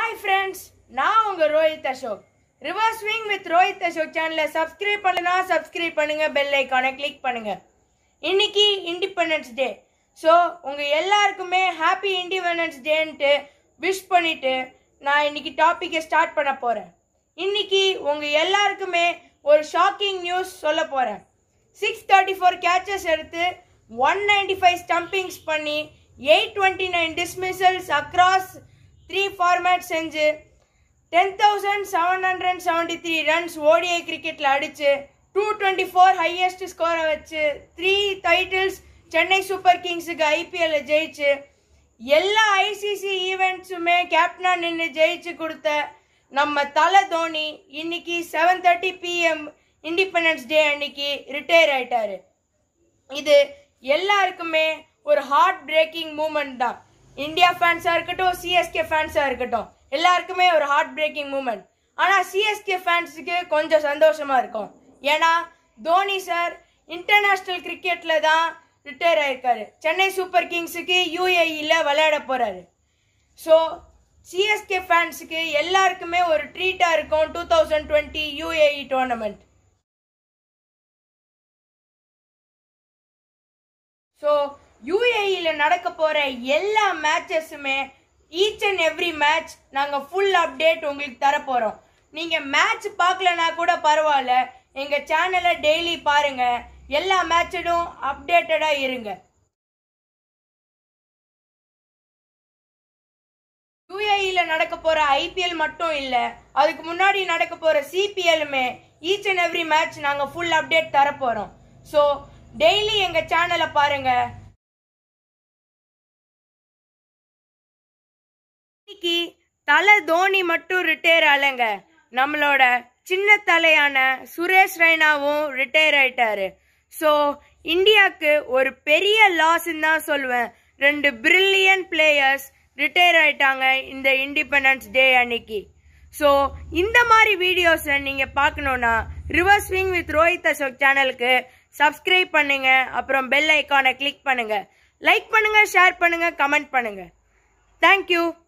hi friends நான் உங்க Rohit Ashok reverse swing with Rohit Ashok சேனலை சப்ஸ்கிரைப் பண்ணலனா சப்ஸ்கிரைப் பண்ணுங்க பெல் ஐக்கானை கிளிக் பண்ணுங்க இன்னைக்கு இண்டிபெண்டன்ஸ் டே ஸோ உங்க எல்லாருக்குமே ஹாப்பி இண்டிபெண்டன்ஸ் டேன்ட்டு விஷ் பண்ணிட்டு நான் இன்னைக்கு டாப்பிக்கை ஸ்டார்ட் பண்ண போறேன் இன்னைக்கு உங்க எல்லாருக்குமே ஒரு ஷாக்கிங் நியூஸ் சொல்ல போறேன் சிக்ஸ் தேர்ட்டி ஃபோர் கேச்சஸ் எடுத்து ஒன் நைன்டி ஃபைவ் ஸ்டம்பிங்ஸ் பண்ணி eight twenty nine dismissals across three format செஞ்சு ten thousand seven hundred seventy three runs ODI கிரிக்கெட்டில் அடிச்சு டூ டுவெண்ட்டி ஃபோர் ஹையஸ்ட் ஸ்கோரை வச்சு த்ரீ டைட்டில்ஸ் சென்னை சூப்பர் கிங்ஸுக்கு ஐபிஎல்ல ஜெயிச்சு எல்லா ஐசிசி ஈவெண்ட்ஸுமே கேப்டனா நின்று ஜெயிச்சு கொடுத்த நம்ம தலை தோனி இன்னைக்கு seven thirty PM independence day அன்னைக்கு ரிட்டையர் ஆயிட்டாரு இது எல்லாருக்குமே ஒரு ஹார்ட் பிரேக்கிங் மூமெண்ட் தான் இந்தியா ஃபேன்ஸாக இருக்கட்டும் சிஎஸ்கே ஃபேன்ஸாக இருக்கட்டும் எல்லாருக்குமே ஒரு ஹார்ட் பிரேக்கிங் மூமெண்ட் ஆனால் சிஎஸ்கே ஃபேன்ஸுக்கு கொஞ்சம் சந்தோஷமா இருக்கும் ஏன்னா தோனி சார் இன்டர்நேஷ்னல் கிரிக்கெட்டில் தான் ரிட்டையர் ஆயிருக்காரு சென்னை சூப்பர் கிங்ஸுக்கு யூஏஇயில் விளையாட போகிறாரு ஸோ சிஎஸ்கே ஃபேன்ஸுக்கு எல்லாருக்குமே ஒரு ட்ரீட்டாக இருக்கும் two thousand twenty UAE tournament so யூஏஇயில் நடக்க போகிற எல்லா மேட்சஸுமே ஈச் அண்ட் எவ்ரி மேட்ச் நாங்கள் ஃபுல் அப்டேட் உங்களுக்கு தர போகிறோம் நீங்கள் மேட்ச் பார்க்கலனா கூட பரவாயில்ல எங்கள் சேனலை டெய்லி பாருங்கள் எல்லா மேட்சடும் அப்டேட்டடாக இருங்க யூஏஇயில் நடக்க போகிற ஐபிஎல் மட்டும் இல்லை அதுக்கு முன்னாடி நடக்க போகிற சிபிஎல்லுமே ஈச் அண்ட் எவ்ரி மேட்ச் நாங்கள் ஃபுல் அப்டேட் தர போகிறோம் ஸோ டெய்லி எங்கள் சேனலை பாருங்கள் இன்னைக்கு தலை தோனி மட்டும் ரிட்டையர் ஆகலைங்க நம்மளோட சின்ன தலையான சுரேஷ் ரெய்னாவும் ரிட்டையர் ஆயிட்டாரு ஸோ இந்தியாவுக்கு ஒரு பெரிய லாஸ்ன்னு தான் சொல்லுவேன் ரெண்டு பிரில்லியன் பிளேயர்ஸ் ரிட்டையர் ஆயிட்டாங்க இந்த இண்டிபெண்டன்ஸ் டே அன்னைக்கு ஸோ இந்த மாதிரி வீடியோஸை நீங்கள் பார்க்கணுன்னா reverse swing with Rohit Ashok சேனலுக்கு சப்ஸ்கிரைப் பண்ணுங்க அப்புறம் பெல் ஐக்கானை கிளிக் பண்ணுங்க லைக் பண்ணுங்க ஷேர் பண்ணுங்க கமெண்ட் பண்ணுங்க தேங்க்யூ